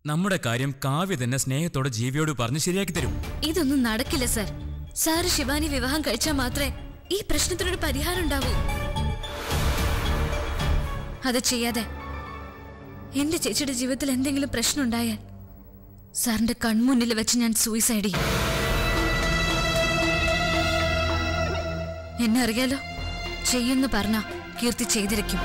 നമ്മുടെ കാര്യം കാവ്യ തന്നെ സ്നേഹത്തോടെ ജീവിയോട് പറഞ്ഞ് ശരിയാക്കി തരും ഇതൊന്നും നടക്കില്ല സർ സാറ് ശിവാനി വിവാഹം കഴിച്ചാൽ മാത്രമേ ഈ പ്രശ്നത്തിനൊരു പരിഹാരം ഉണ്ടാവൂ അത് ചെയ്യാതെ എന്റെ ചേച്ചിയുടെ ജീവിതത്തിൽ എന്തെങ്കിലും പ്രശ്നം ഉണ്ടായാൽ സാറിന്റെ കൺമുന്നിൽ വെച്ച് ഞാൻ സൂയിസൈഡ് ചെയ്യും എന്നെ അറിയാലോ ചെയ്യുന്നു പറഞ്ഞ കീർത്തി ചെയ്തിരിക്കും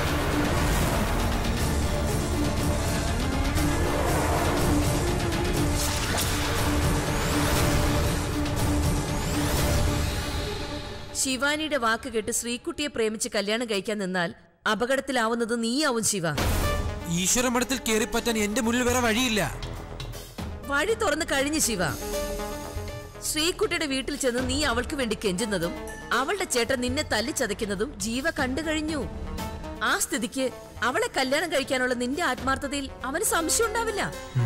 ശിവാനിയുടെ വാക്ക് കേട്ട് ശ്രീകുട്ടിയെ പ്രേമിച്ച് കല്യാണം കഴിക്കാൻ നിന്നാൽ അപകടത്തിലാവുന്നത് നീയാവും ശിവ ഈശ്വരമഠത്തിൽ കയറിപ്പറ്റാൻ എന്റെ മുന്നിൽ വേറെ വഴിയില്ല വഴി തുറന്ന് കഴിഞ്ഞു ശിവ ശ്രീകുട്ടിയുടെ വീട്ടിൽ ചെന്ന് നീ അവൾക്ക് വേണ്ടി കെഞ്ചുന്നതും അവളുടെ ചേട്ടൻ നിന്നെ തല്ലിച്ചതയ്ക്കുന്നതും ജീവ കണ്ടു കഴിഞ്ഞു ആ സ്ഥിതിക്ക് അവളെ കല്യാണം കഴിക്കാനുള്ള നിന്റെ ആത്മാർത്ഥതയിൽ അവന് സംശയം ഉണ്ടാവില്ല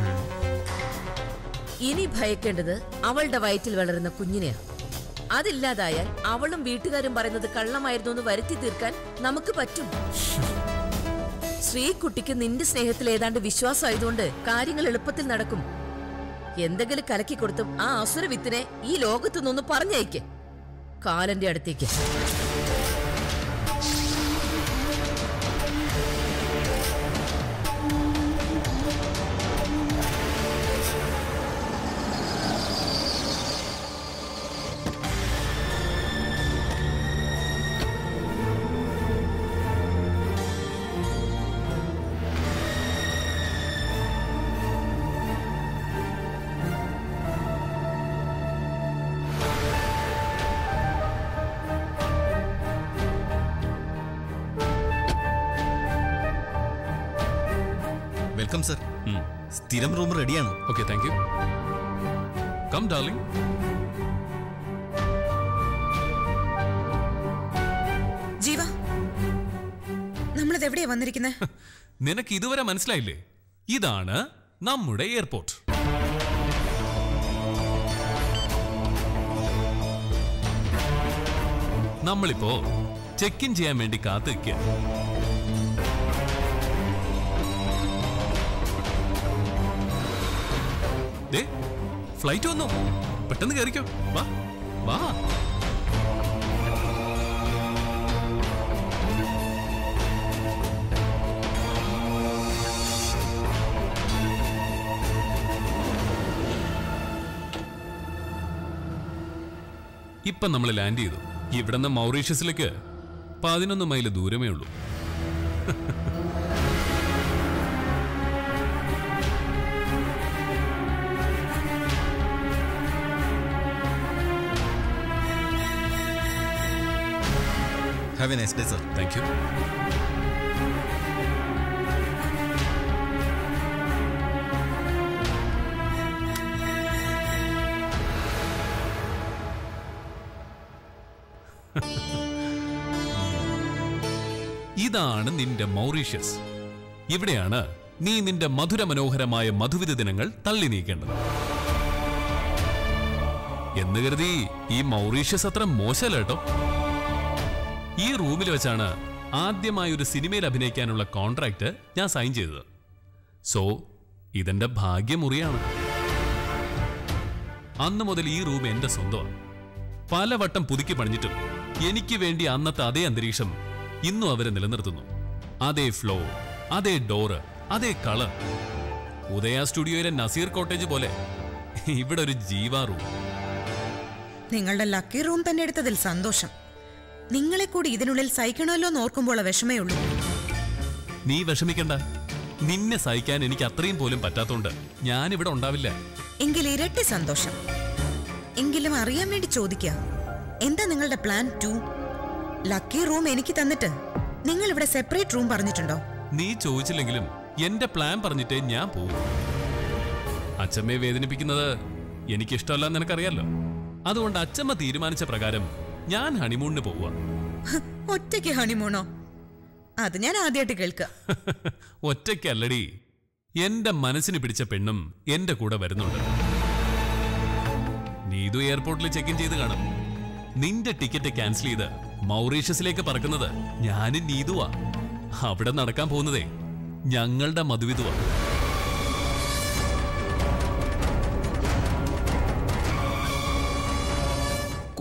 ഇനി ഭയക്കേണ്ടത് അവളുടെ വയറ്റിൽ വളരുന്ന കുഞ്ഞിനെയാ അതില്ലാതായാൽ അവളും വീട്ടുകാരും പറയുന്നത് കള്ളമായിരുന്നു എന്ന് വരുത്തി തീർക്കാൻ നമുക്ക് പറ്റും ശ്രീകുട്ടിക്ക് നിന്റെ സ്നേഹത്തിൽ ഏതാണ്ട് വിശ്വാസമായതുകൊണ്ട് കാര്യങ്ങൾ എളുപ്പത്തിൽ നടക്കും എന്തെങ്കിലും കലക്കി കൊടുത്തും ആ അസുര വിത്തിനെ ഈ ലോകത്തു നിന്ന് പറഞ്ഞയക്ക് കാലന്റെ അടുത്തേക്ക് വെൽക്കം സർ സ്ഥിരം റൂം റെഡിയാണ് okay thank you come darling Jeeva നമ്മളിത് എവിടെയാ വന്നിരിക്കുന്നത് നിനക്ക് ഇതുവരെ മനസ്സിലായില്ലേ ഇതാണ് നമ്മുടെ എയർപോർട്ട് നമ്മളിപ്പോ ചെക്ക് ഇൻ ചെയ്യാൻ വേണ്ടി കാത്തു നിൽക്കുക ദേ ഫ്ലൈറ്റ് വന്നു പെട്ടെന്ന് കയറിക്കോ വാ വാ ഇപ്പം നമ്മൾ ലാൻഡ് ചെയ്തു ഇവിടെ നിന്ന് മൗറീഷ്യസിലേക്ക് പതിനൊന്ന് മൈൽ ദൂരമേ ഉള്ളൂ have a nice day sir thank you ഇതാണ് നിന്റെ മൗറീഷ്യസ് ഇവിടെയാണ് നീ നിന്റെ മധുര മനോഹരമായ മധുവിധ ദിനങ്ങൾ തള്ളി നീക്കേണ്ടത് എന്ന് കരുതി ഈ മൗറീഷ്യസ് അത്ര മോശമല്ല കേട്ടോ ഈ റൂമിൽ വെച്ചാണ് ആദ്യമായി ഒരു സിനിമയിൽ അഭിനയിക്കാനുള്ള കോൺട്രാക്ട് ഞാൻ സൈൻ ചെയ്തത് സോ ഇതെന്റെ ഭാഗ്യമുറിയാണ് അന്ന് മുതൽ ഈ റൂം എന്റെ സ്വന്തമാണ് പലവട്ടം പുതുക്കി പണിഞ്ഞിട്ടും എനിക്ക് വേണ്ടി അന്നത്തെ അതേ അന്തരീക്ഷം ഇന്നും അവരെ നിലനിർത്തുന്നു അതേ ഫ്ലോ അതേ ഡോറ് അതേ കളർ ഉദയ സ്റ്റുഡിയോയിലെ നസീർ കോട്ടേജ് പോലെ ഇവിടെ ഒരു ജീവാ റൂം നിങ്ങളുടെ ലക്കി റൂം തന്നെ എടുത്തതിൽ സന്തോഷം നിങ്ങളെ കൂടി ഇതിനുള്ളിൽ സഹിക്കണമല്ലോ എന്ന് ഓർക്കുമ്പോൾ വിഷമേ ഉള്ളൂ നീ വിഷമിക്കണ്ട നിന്നെ സഹിക്കാൻ എനിക്ക് അത്രയും പോലും പറ്റാത്തോണ്ട് ഞാനിവിടെ ഉണ്ടാവില്ല എങ്കിൽ ഇരട്ടി സന്തോഷം എങ്കിലും അറിയാൻ വേണ്ടി ചോദിക്കുക എന്താ നിങ്ങളുടെ പ്ലാൻ ടു ലക്കി റൂം എനിക്ക് തന്നിട്ട് നിങ്ങൾ ഇവിടെ സെപ്പറേറ്റ് റൂം പറഞ്ഞിട്ടുണ്ടോ നീ ചോദിച്ചില്ലെങ്കിലും എന്റെ പ്ലാൻ പറഞ്ഞിട്ടേ ഞാൻ പോവും അച്ഛമ്മയെ വേദനിപ്പിക്കുന്നത് എനിക്കിഷ്ടമല്ല എന്ന് നിനക്കറിയാലോ അതുകൊണ്ട് അച്ഛമ്മ തീരുമാനിച്ച പ്രകാരം ഞാൻ ഹണിമൂണിന് പോവുക ഹ്, ഒറ്റയ്ക്ക് ഹണിമൂണോ അത് ഞാൻ ആദ്യമായിട്ട് കേൾക്കുക ഒറ്റയ്ക്കല്ലടി എന്റെ മനസ്സിന് പിടിച്ച പെണ്ണും എന്റെ കൂടെ വരുന്നുണ്ട് നീതു എയർപോർട്ടിൽ ചെക്ക് ഇൻ ചെയ്ത് കാണും നിന്റെ ടിക്കറ്റ് ക്യാൻസൽ ചെയ്ത് മൗറീഷ്യസിലേക്ക് പറക്കുന്നത് ഞാനും നീതുവാ അവിടെ നടക്കാൻ പോകുന്നതേ ഞങ്ങളുടെ മധുവിധുവാ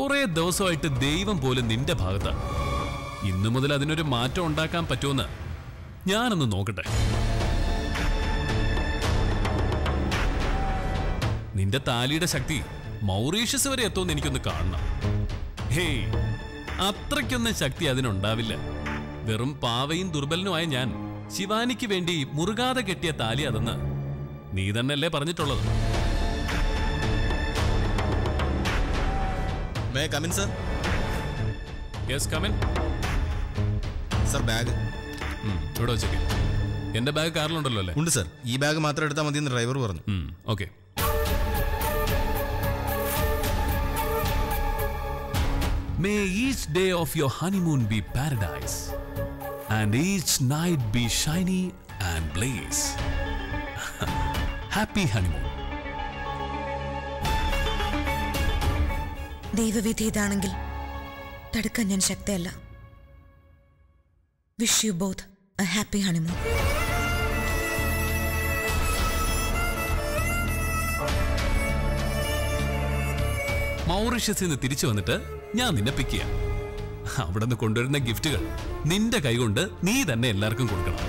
കുറെ ദിവസമായിട്ട് ദൈവം പോലും നിന്റെ ഭാഗത്താ ഇന്നു മുതൽ അതിനൊരു മാറ്റം ഉണ്ടാക്കാൻ പറ്റുമെന്ന് ഞാനൊന്ന് നോക്കട്ടെ നിന്റെ താലിയുടെ ശക്തി മൗറീഷ്യസ് വരെ എത്തുമെന്ന് എനിക്കൊന്ന് കാണണം ഹേയ് അത്രയ്ക്കൊന്നും ശക്തി അതിനുണ്ടാവില്ല വെറും പാവയും ദുർബലനുമായ ഞാൻ ശിവാനിക്ക് വേണ്ടി മുറുകാതെ കെട്ടിയ താലി അതെന്ന് നീ തന്നെയല്ലേ പറഞ്ഞിട്ടുള്ളത് may come in sir yes come in sir bag ഇവിടെ വെച്ചേക്ക് എന്റെ ബാഗ് കാറിലുണ്ടല്ലോ അല്ലേ ഉണ്ട് സർ ഈ ബാഗ് മാത്രം എടുത്താൽ മതിയെന്ന് ഡ്രൈവർ പറഞ്ഞു okay May each day of your honeymoon be paradise, and each night be shiny and blaze. Happy honeymoon. ദൈവവിധി ഇതാണെങ്കിൽ തടുക്കാൻ ഞാൻ ശക്തയല്ല wish you both a happy honeymoon മൗറീഷ്യസിൽ നിന്ന് തിരിച്ചു വന്നിട്ട് ഞാൻ നിന്നെ പിക്ക് ചെയ്യാം അവിടെ നിന്ന് കൊണ്ടുവരുന്ന ഗിഫ്റ്റുകൾ നിന്റെ കൈകൊണ്ട് നീ തന്നെ എല്ലാവർക്കും കൊടുക്കണം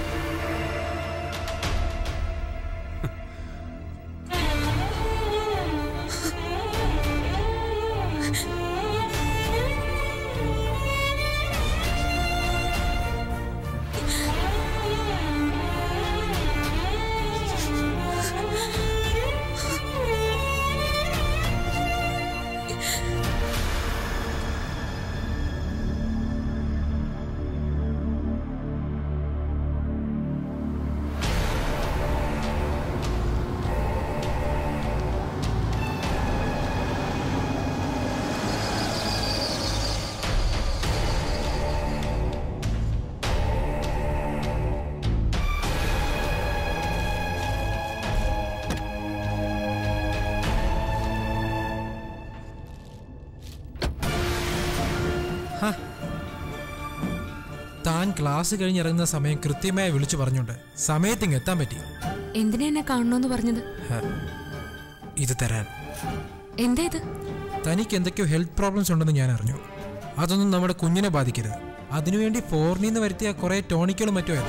താൻ ക്ലാസ് കഴിഞ്ഞിറങ്ങുന്ന സമയം കൃത്യമായി വിളിച്ചു പറഞ്ഞുണ്ട് സമയത്തിങ് എത്താൻ പറ്റി എന്തിനാ എന്നെ കാണണോന്ന് പറഞ്ഞത് ഹ, ഇത് തരാൻ എന്താ ഇത് തനിക്ക് എന്തൊക്കെയോ ഹെൽത്ത് പ്രോബ്ലംസ് ഉണ്ടെന്ന് ഞാൻ അറിഞ്ഞു അതൊന്നും നമ്മുടെ കുഞ്ഞിനെ ബാധിക്കരുത് അതിനുവേണ്ടി ഫോറിനിൽ നിന്ന് വരുത്തിയ കുറേ ടോണിക്കുകളും മറ്റോ ആയിരുന്നു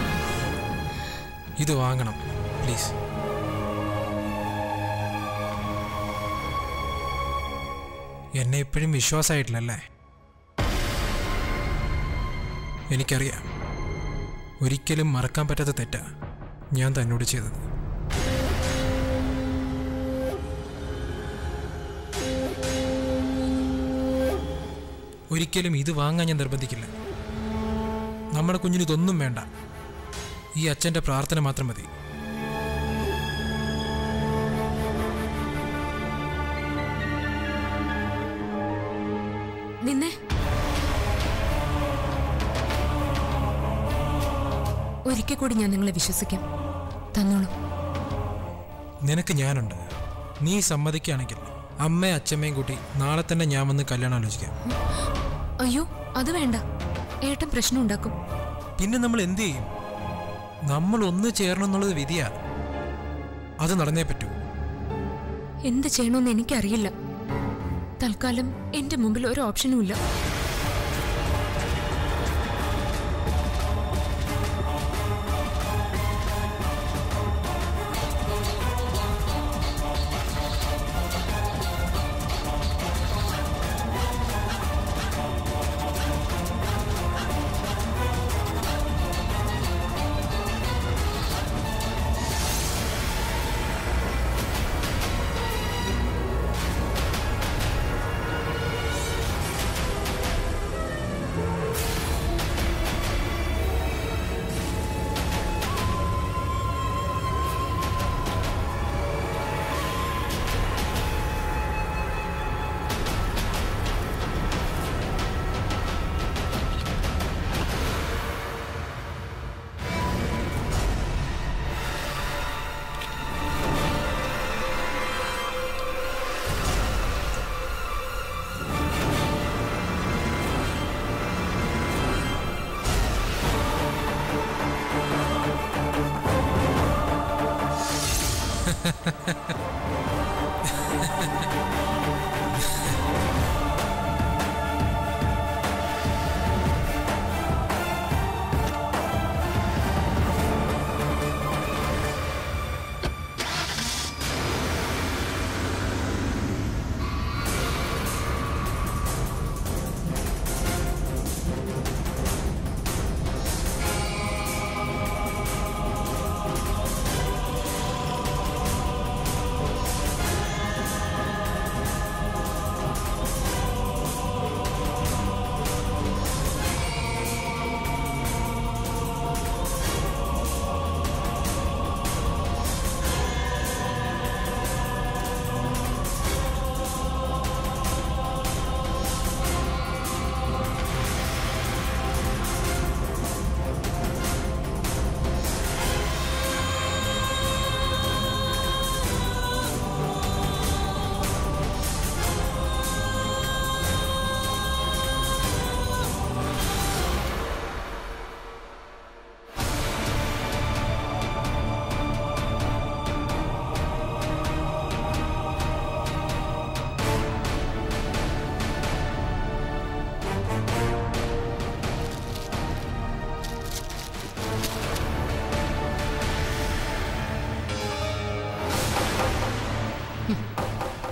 ഇത് വാങ്ങണം പ്ലീസ് എന്നെ ഇപ്പോഴും വിശ്വാസമായിട്ടില്ലല്ലേ എനിക്കറിയാം ഒരിക്കലും മറക്കാൻ പറ്റാത്ത തെറ്റാ ഞാൻ തന്നോട് ചെയ്തത് ഒരിക്കലും ഇത് വാങ്ങാൻ ഞാൻ നിർബന്ധിക്കില്ല നമ്മുടെ കുഞ്ഞിന് ഇതൊന്നും വേണ്ട ഈ അച്ഛൻ്റെ പ്രാർത്ഥന മാത്രം മതി നിന്നെ ഒരിക്കൽ കൂടി ഞാൻ നിങ്ങളെ വിശ്വസിക്കാം തന്നോളൂ നിനക്ക് ഞാനുണ്ട് നീ സമ്മതിക്കുകയാണെങ്കിൽ അമ്മയും അച്ഛമ്മയും കൂട്ടി നാളെ തന്നെ ഞാൻ വന്ന് കല്യാണം ആലോചിക്കാം അയ്യോ അത് വേണ്ട ഏട്ടൻ പ്രശ്നം ഉണ്ടാക്കും പിന്നെ നമ്മൾ എന്ത് ചെയ്യും നമ്മൾ ഒന്ന് ചേരണം എന്നുള്ളത് വിധിയാ അത് നടന്നേ പറ്റൂ എന്ത് ചെയ്യണമെന്ന് എനിക്കറിയില്ല തൽക്കാലം എന്റെ മുമ്പിൽ ഒരു ഓപ്ഷനും ഇല്ല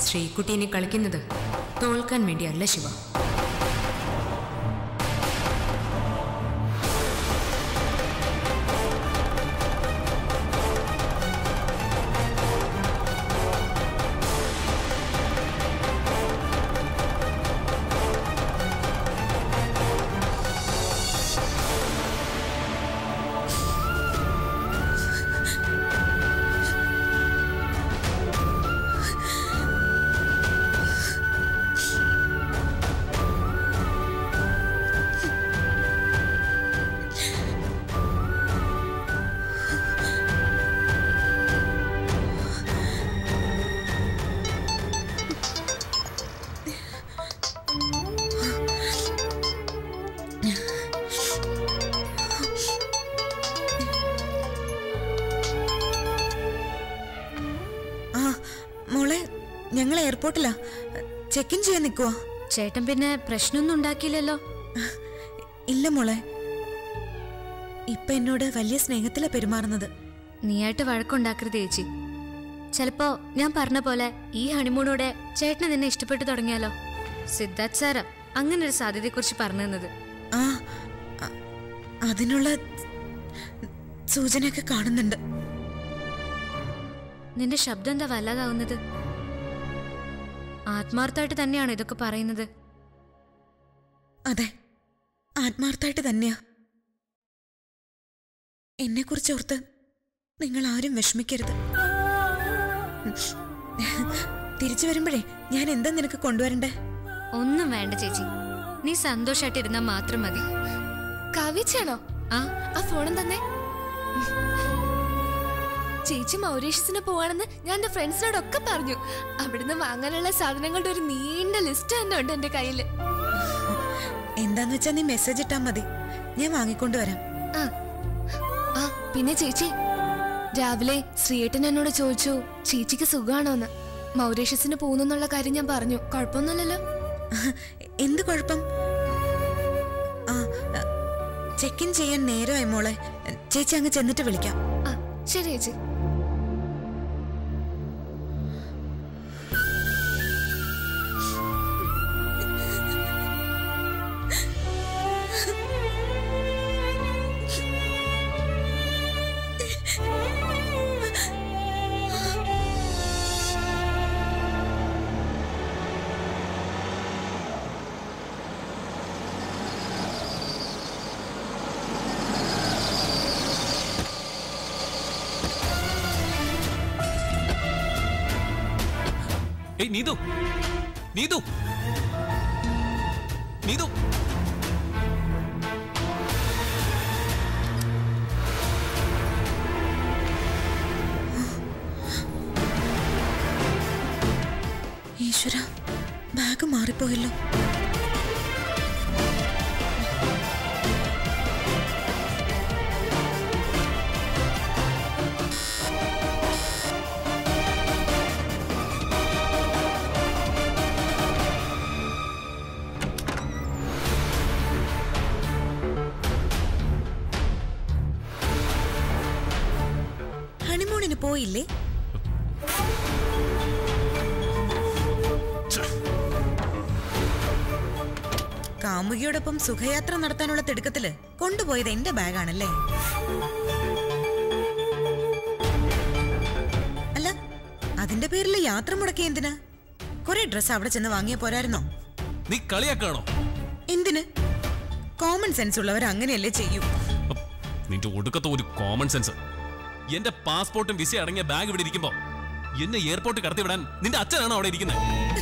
ശ്രീകുട്ടീനെ കളിക്കുന്നത് തോൽക്കാൻ വേണ്ടിയല്ല ശിവ ആ മോളെ ഞങ്ങൾ എയർപോർട്ടിലാ ചെക്ക് ഇൻ ചെയ്യാൻ നിൽക്കുവോ ചേട്ടൻ പിന്നെ പ്രശ്നമൊന്നും ഉണ്ടാക്കിയില്ലല്ലോ ഇല്ല മോളെ ഇപ്പൊ എന്നോട് വലിയ സ്നേഹത്തിലാ പെരുമാറുന്നത് നീയായിട്ട് വഴക്കുണ്ടാക്കരുത് ചേച്ചി ചിലപ്പോ ഞാൻ പറഞ്ഞ പോലെ ഈ ഹണിമൂണോടെ ചേട്ടന് നിന്നെ ഇഷ്ടപ്പെട്ടു തുടങ്ങിയാലോ സിദ്ധാർത്ഥ് സാറാ അങ്ങനെ ഒരു സാധ്യതയെക്കുറിച്ച് പറഞ്ഞു തന്നത് ആ അ- അതിനുള്ള സൂചനയൊക്കെ കാണുന്നുണ്ട് നിന്റെ ശബ്ദം എന്താ വല്ലാതാവുന്നത് ആത്മാർത്ഥമായിട്ട് തന്നെയാണ് ഇതൊക്കെ പറയുന്നത് അതെ ആത്മാർത്ഥമായിട്ട് തന്നെയാ എന്നെക്കുറിച്ച് ഓർത്ത് നിങ്ങൾ ആരും വിഷമിക്കരുത് തിരിച്ചു വരുമ്പോഴേ ഞാൻ എന്താ നിനക്ക് കൊണ്ടുവരണ്ടേ ഒന്നും വേണ്ട ചേച്ചി നീ സന്തോഷായിട്ടിരുന്നാ മാത്രം മതി കവിച്ചാണോ ആ ആ ഫോണും തന്നെ ചേച്ചി മൗരീഷ്യസിന് പോവാണെന്ന് ഞാൻ എന്റെ ഫ്രണ്ട്സിനോടൊക്കെ പറഞ്ഞു അവിടുന്ന് വാങ്ങാനുള്ള സാധനങ്ങളുടെ ഒരു നീണ്ട ലിസ്റ്റ് തന്നെ ഉണ്ട് എന്റെ കയ്യില് എന്താന്ന് വെച്ചാ നീ മെസ്സേജ് ഇട്ടാ മതി ഞാൻ വാങ്ങിക്കൊണ്ടുവരാം ആ ആ പിന്നെ ചേച്ചി രാവിലെ ശ്രീയേട്ടൻ എന്നോട് ചോദിച്ചു ചേച്ചിക്ക് സുഖാണോന്ന് മൗരീഷ്യസിന് പോകുന്നുള്ള കാര്യം ഞാൻ പറഞ്ഞു കുഴപ്പമൊന്നുമില്ലല്ലോ എന്ത് കുഴപ്പം ആ ചെക്ക് ഇൻ ചെയ്യാൻ നേരമായി മോളെ ചേച്ചി അങ്ങ് ചെന്നിട്ട് വിളിക്കാം ആ ശരി ചേച്ചി ഏയ് നീതു നീതു നീതു ഈശ്വര ബാഗ് മാറിപ്പോയല്ലോ ഹണിമൂണിന് പോയില്ലേ കാമുകിയോടൊപ്പം സുഖയാത്ര നടത്താനുള്ള തിടുക്കത്തില് കൊണ്ടുപോയത് എന്റെ ബാഗാണല്ലേ അല്ല അതിന്റെ പേരിൽ യാത്ര മുടക്കി എന്തിനാ കുറെ ഡ്രസ് അവിടെ ചെന്ന് വാങ്ങിയ പോരായിരുന്നോ നീ കളിയാക്കാണോ എന്തിന് കോമൺ സെൻസ് ഉള്ളവർ അങ്ങനെയല്ലേ ചെയ്യൂ അപ്പ്, നിന്റെ ഒടുക്കത്തെ ഒരു കോമൺ സെൻസ് എന്റെ പാസ്പോർട്ടും വിസ അടങ്ങിയ ബാഗ് ഇവിടെ ഇരിക്കുമ്പോ എന്നെ എയർപോർട്ട് കടത്തി വിടാൻ നിന്റെ അച്ഛനാണോ അവിടെ ഇരിക്കുന്നത്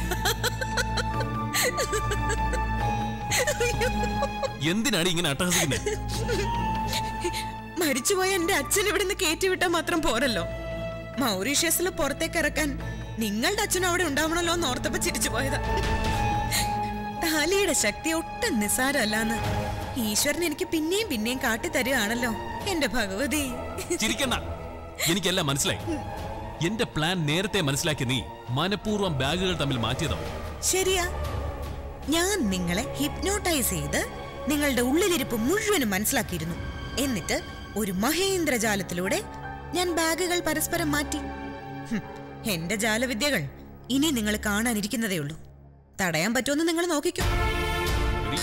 എന്തിനാണ് ഇങ്ങനെ അട്ടഹസിക്കുന്നത് മരിച്ചുപോയ എന്റെ അച്ഛൻ ഇവിടുന്ന് കയറ്റിവിട്ടാൽ മാത്രം പോരല്ലോ മൗറീഷ്യസിൽ പുറത്തേക്ക് ഇറക്കാൻ നിങ്ങളുടെ അച്ഛനും അവിടെ ഉണ്ടാവണല്ലോ എന്ന് ഓർത്തപ്പോ ചിരിച്ചു പോയതാ താലിയുടെ ശക്തി ഒട്ടും നിസ്സാരമല്ലാന്ന് ഈശ്വരൻ എനിക്ക് പിന്നെയും പിന്നെയും കാട്ടിത്തരുകയാണല്ലോ എന്റെ ഭഗവതി ചിരിക്കണ്ട എനിക്കെല്ലാം മനസ്സിലായി എന്റെ പ്ലാൻ നേരത്തെ മനസ്സിലാക്കി നീ മനഃപൂർവ്വം ബാഗുകൾ തമ്മിൽ മാറ്റിയതോ ശരിയാ ഞാൻ നിങ്ങളെ ഹിപ്നോട്ടൈസ് ചെയ്ത് നിങ്ങളുടെ ഉള്ളിലിരിപ്പ് മുഴുവനും മനസ്സിലാക്കിയിരുന്നു എന്നിട്ട് ഒരു മഹേന്ദ്രജാലത്തിലൂടെ ഞാൻ ബാഗുകൾ പരസ്പരം മാറ്റി ഹും, എന്റെ ജാലവിദ്യകൾ ഇനി നിങ്ങൾ കാണാനിരിക്കുന്നതേ ഉള്ളൂ തടയാൻ പറ്റുമെന്ന് നിങ്ങൾ നോക്കിക്കോ എടി,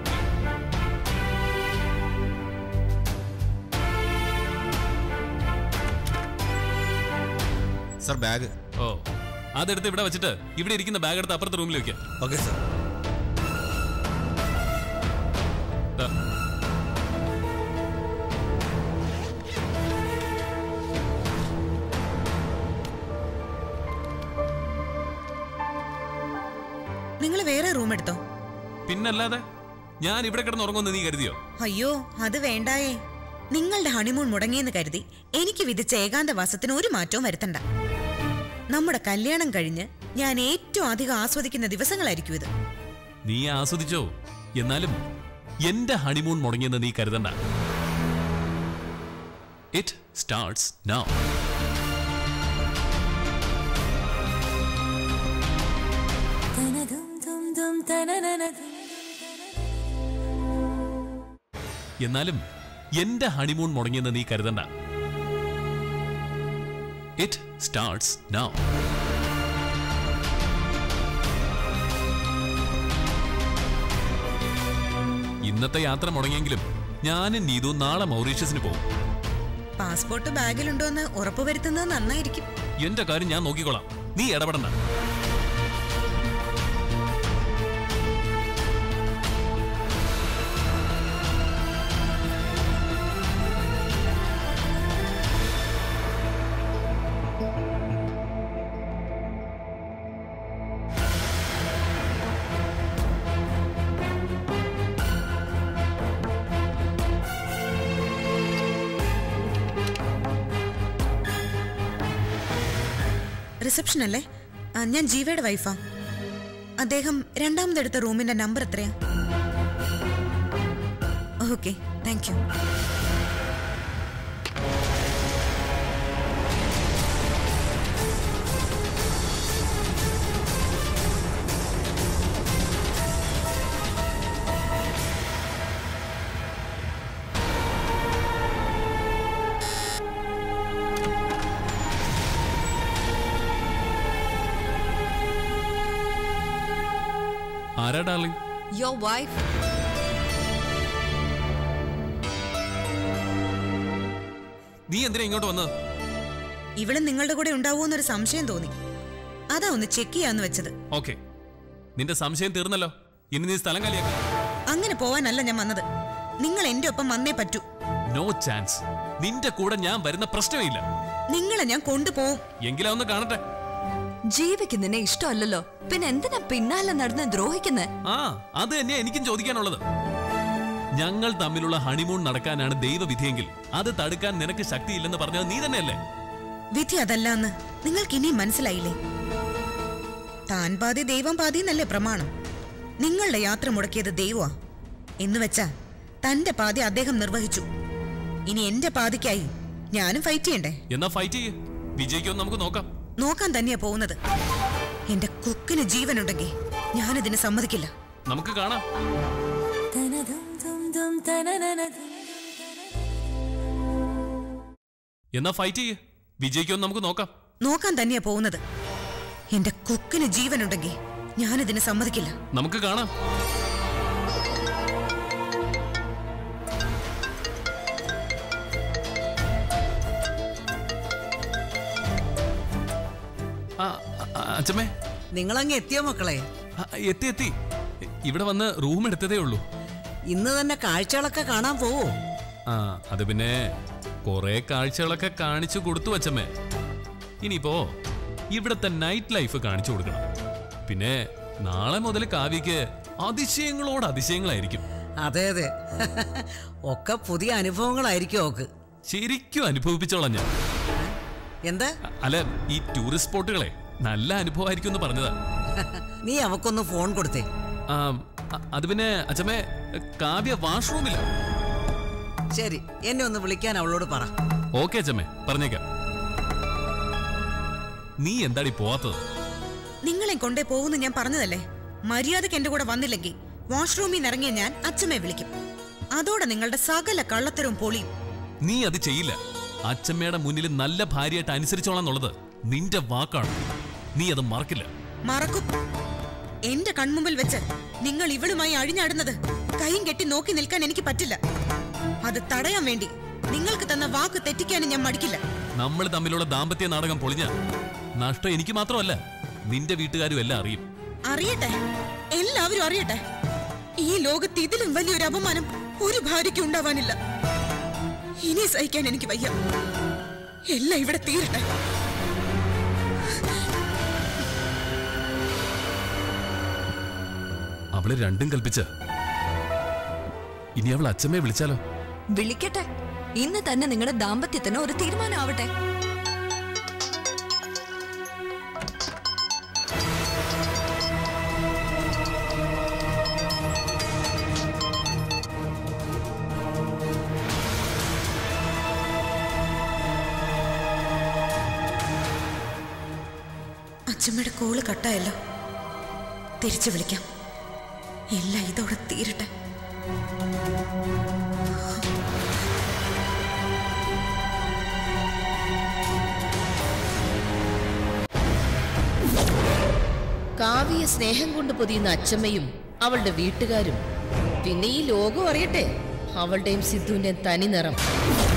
സർ ബാഗ് ഓ അതെടുത്ത് ഇവിടെ വെച്ചിട്ട് ഇവിടെ ഇരിക്കുന്ന ബാഗ് എടുത്ത് അപ്പുറത്തെ റൂമിൽ വെക്കാം ഓക്കെ സർ ദാ. നിങ്ങൾ വേറെ റൂം എടുത്തോ പിന്നല്ലാതെ ഞാൻ ഇവിടെ കിടന്ന് ഉറങ്ങുമെന്ന് നീ കരുതിയോ അയ്യോ അത് വേണ്ടായേ നിങ്ങളുടെ ഹണിമൂൺ മുടങ്ങിയെന്ന് കരുതി എനിക്ക് വിധിച്ച ഏകാന്തവാസത്തിന് ഒരു മാറ്റവും വരുത്തണ്ട നമ്മുടെ കല്യാണം കഴിഞ്ഞ് ഞാൻ ഏറ്റവും അധികം ആസ്വദിക്കുന്ന ദിവസങ്ങളായിരിക്കും ഇത് നീ ആസ്വദിച്ചോ എന്നാലും എന്റെ ഹണിമൂൺ മുടങ്ങിയെന്ന് നീ കരുതണ്ട ഇറ്റ് സ്റ്റാർട്ട്സ് നൗ എന്നാലും എന്റെ ഹണിമൂൺ മുടങ്ങിയെന്ന് നീ കരുതണ്ട ഇറ്റ് സ്റ്റാർട്ട്സ് നൗ ഇന്നത്തെ യാത്ര മുടങ്ങിയെങ്കിലും ഞാനും നീതു നാളെ മൗറീഷ്യസിന് പോകും പാസ്പോർട്ട് ബാഗിലുണ്ടോ എന്ന് ഉറപ്പുവരുത്തുന്നത് നന്നായിരിക്കും എന്റെ കാര്യം ഞാൻ നോക്കിക്കോളാം നീ ഇടപെടണ്ട റിസപ്ഷൻ അല്ലേ ആ, ഞാൻ ജീവയുടെ വൈഫാ അദ്ദേഹം രണ്ടാമതെടുത്ത റൂമിന്റെ നമ്പർ എത്രയാ ഓക്കെ താങ്ക് യു ആരാ ഡാർലിംഗ് Your wife? നീ എന്തിനാ ഇങ്ങോട്ട് വന്നത് ഇവിടെ നിങ്ങളുടെ കൂടെ ഉണ്ടാവുമെന്നൊരു സംശയം തോന്നി അതാ ഒന്ന് ചെക്ക് ചെയ്യാന്ന് വെച്ചത് ഓക്കെ നിന്റെ സംശയം തീർന്നല്ലോ ഇനി നീ സ്ഥലം കാലിയാക്ക അങ്ങനെ പോവാനല്ല ഞാൻ വന്നത് നിങ്ങൾ എന്റെ ഒപ്പം വന്നേ പറ്റൂ നോ ചാൻസ് നിന്റെ കൂടെ ഞാൻ വരുന്ന പ്രശ്നമേ ഇല്ല നിങ്ങളെ ഞാൻ കൊണ്ടുപോവും എങ്കിലാ ഒന്ന് കാണട്ടെ ജീവിക്ക് നിന്നെ ഇഷ്ടമല്ലല്ലോ പിന്നെ എന്തിനാ പിന്നാലെ നടന്ന് ദ്രോഹിക്കുന്നേ ആ അത് തന്നെയാ എനിക്കും ചോദിക്കാനുള്ളത് ഞങ്ങൾ തമ്മിലുള്ള ഹണിമൂൺ നടക്കാനാണ് ദൈവവിധിയെങ്കിൽ അത് തടുക്കാൻ നിനക്ക് ശക്തിയില്ലെന്ന് പറഞ്ഞത് നീ തന്നെയല്ലേ വിധി അതല്ല എന്ന് നിങ്ങൾക്ക് ഇനിയും മനസ്സിലായില്ലേ താൻ പാതി ദൈവം പാതി എന്നല്ലേ പ്രമാണം നിങ്ങളുടെ യാത്ര മുടക്കിയത് ദൈവമാ എന്ന് വെച്ചാ തന്റെ പാതി അദ്ദേഹം നിർവഹിച്ചു ഇനി എന്റെ പാതിക്കായി ഞാനും ഫൈറ്റ് ചെയ്യണ്ടേ എന്നാ ഫൈറ്റ് ചെയ്യ് വിജയിക്കുമെന്ന് നമുക്ക് നോക്കാം നോക്കാൻ തന്നെയാ പോകുന്നത് എന്റെ കുക്കിന് ജീവനുണ്ടെങ്കിൽ ഞാനിതിന് സമ്മതിക്കില്ല നമുക്ക് കാണാം എന്നാ ഫൈറ്റ് ചെയ്യ് വിജയിക്കുമെന്ന് നമുക്ക് നോക്കാം നോക്കാൻ തന്നെയാ പോകുന്നത് എന്റെ കുക്കിന് ജീവനുണ്ടെങ്കിൽ ഞാനിതിന് സമ്മതിക്കില്ല നമുക്ക് കാണാം ആ, ആ, അച്ഛമ്മേ നിങ്ങളങ്ങ് എത്തിയോ മക്കളെ ആ, എത്തി എത്തി ഇവിടെ വന്ന് റൂം എടുത്തതേ ഉള്ളൂ ഇന്ന് തന്നെ കാഴ്ചകളൊക്കെ കാണാൻ പോവോ ആ അത് പിന്നെ കുറെ കാഴ്ചകളൊക്കെ കാണിച്ചു കൊടുത്തു അച്ഛമ്മേ ഇനിയിപ്പോ ഇവിടത്തെ നൈറ്റ് ലൈഫ് കാണിച്ചു കൊടുക്കണം പിന്നെ നാളെ മുതൽ കാവ്യക്ക് അതിശയങ്ങളോട് അതിശയങ്ങളായിരിക്കും അതെ അതെ ഒക്കെ പുതിയ അനുഭവങ്ങളായിരിക്കും ഓക്ക് ശരിക്കും അനുഭവിപ്പിച്ചോളാം ഞാൻ എന്താ അല്ല ഈ ടൂറിസ്റ്റ് സ്പോട്ടുകളെ നല്ല അനുഭവമായിരിക്കും എന്ന് പറഞ്ഞതാ നീ അവക്കൊന്ന് ഫോൺ കൊടുത്തേ ആ, അ- അത് പിന്നെ അച്ഛമ്മേ കാവ്യ വാഷ്റൂമില്ല ശരി എന്നെ ഒന്ന് വിളിക്കാൻ അവളോട് പറ ഓക്കെ അച്ഛമ്മേ പറഞ്ഞേക്കാം നീ എന്താടി പോവാത്തത് നിങ്ങളെ കൊണ്ടേ പോകുന്നു ഞാൻ പറഞ്ഞതല്ലേ മര്യാദക്ക് എന്റെ കൂടെ വന്നില്ലെങ്കിൽ വാഷ്റൂമിൽ നിന്ന് ഇറങ്ങിയ ഞാൻ അച്ഛമ്മയെ വിളിക്കും അതോടെ നിങ്ങളുടെ സകല കള്ളത്തരവും പൊളിയും നീ അത് ചെയ്യില്ല അച്ഛമ്മയുടെ മുന്നിൽ നല്ല ഭാര്യയായിട്ട് അനുസരിച്ചോളാം എന്നുള്ളത് നിന്റെ വാക്കാണ് നീ അത് മറക്കില്ല മറക്കും എന്റെ കൺമുമ്പിൽ വെച്ച് നിങ്ങൾ ഇവളുമായി അഴിഞ്ഞാടുന്നത് കൈയും കെട്ടി നോക്കി നിൽക്കാൻ എനിക്ക് പറ്റില്ല അത് തടയാൻ വേണ്ടി നിങ്ങൾക്ക് തന്ന വാക്ക് തെറ്റിക്കാനും ഞാൻ മടിക്കില്ല നമ്മൾ തമ്മിലുള്ള ദാമ്പത്യ നാടകം പൊളിഞ്ഞ നഷ്ടം എനിക്ക് മാത്രമല്ല നിന്റെ വീട്ടുകാരും എല്ലാം അറിയും അറിയട്ടെ എല്ലാവരും അറിയട്ടെ ഈ ലോകത്ത് ഇതിലും വലിയൊരു അപമാനം ഒരു ഭാര്യയ്ക്ക് ഉണ്ടാവാനില്ല ഇനി സഹിക്കാൻ എനിക്ക് വയ്യ എല്ലാം ഇവിടെ തീരട്ടെ അവള് രണ്ടും കൽപ്പിച്ച ഇനി അവൾ അച്ഛമ്മയെ വിളിച്ചാലോ വിളിക്കട്ടെ ഇന്ന് തന്നെ നിങ്ങളുടെ ദാമ്പത്യത്തിന് ഒരു തീരുമാനമാവട്ടെ അച്ഛമ്മയുടെ കോള് കട്ടായല്ലോ തിരിച്ചു വിളിക്കാം എല്ലാം ഇതോടെ തീരട്ടെ കാവ്യ സ്നേഹം കൊണ്ട് പൊതിയുന്ന അച്ചമ്മയും അവളുടെ വീട്ടുകാരും പിന്നെ ഈ ലോകം അറിയട്ടെ അവളുടെയും സിദ്ധുവിന്റെയും തനി നിറം